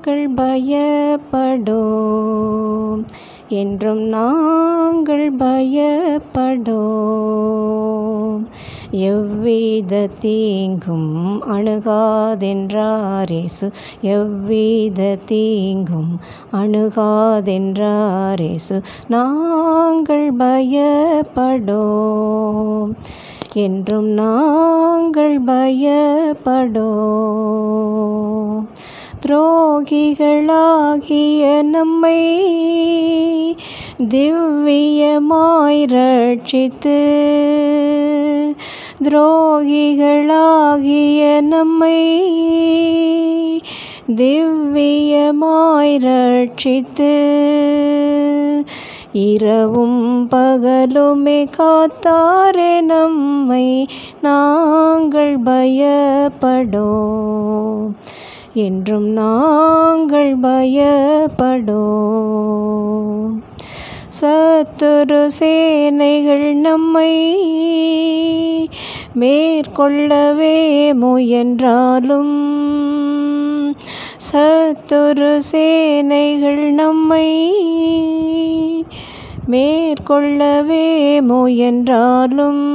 நாங்கள் பயப்படோம் என்றும் நாங்கள் பயப்படோம் எவ்வித தீங்கும் அணுகாதென்றாரேசு எவ்வித தீங்கும் அணுகாதென்றாரேசு நாங்கள் பயப்படோம் என்றும் நாங்கள் பயப்படோம் துரோகிகளாகிய நம்மை திவ்யமாய் ரட்சித்து துரோகிகளாகிய நம்மை திவ்யமாய் ரட்சித்து இரவும் பகலுமே காத்தாரே நம்மை நாங்கள் பயப்படோம் என்றும் நாங்கள் பயப்படோம் சத்துரு சேனைகள் நம்மை மேற்கொள்ளவே முயன்றாலும் சத்துரு சேனைகள் நம்மை மேற்கொள்ளவே முயன்றாலும்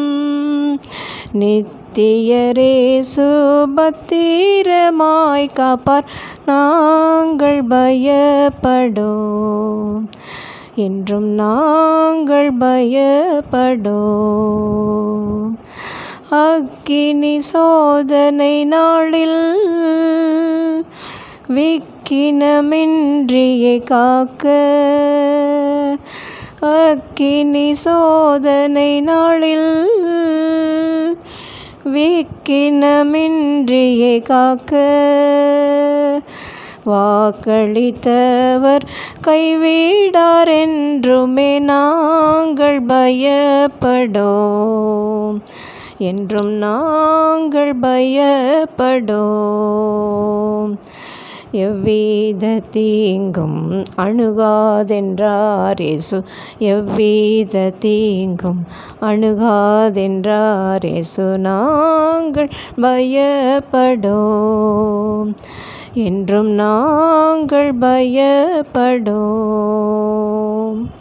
நித்தியரே சுபத்திரமாய் காப்பார் நாங்கள் பயப்படோம் என்றும் நாங்கள் பயப்படோம் அக்கினி சோதனை நாளில் விக்கினமின்றியே காக்க அக்கினி சோதனை நாளில் விக்கினமின்றியே காக்க வாக்களித்தவர் கைவிடார் என்றுமே நாங்கள் பயப்படோம் என்றும் நாங்கள் பயப்படோம் எவ்வித தீங்கும் அணுகாதென்றாரேசு எவ்வித தீங்கும் அணுகாதென்றாரேசு நாங்கள் பயப்படோம் என்றும் நாங்கள் பயப்படோம்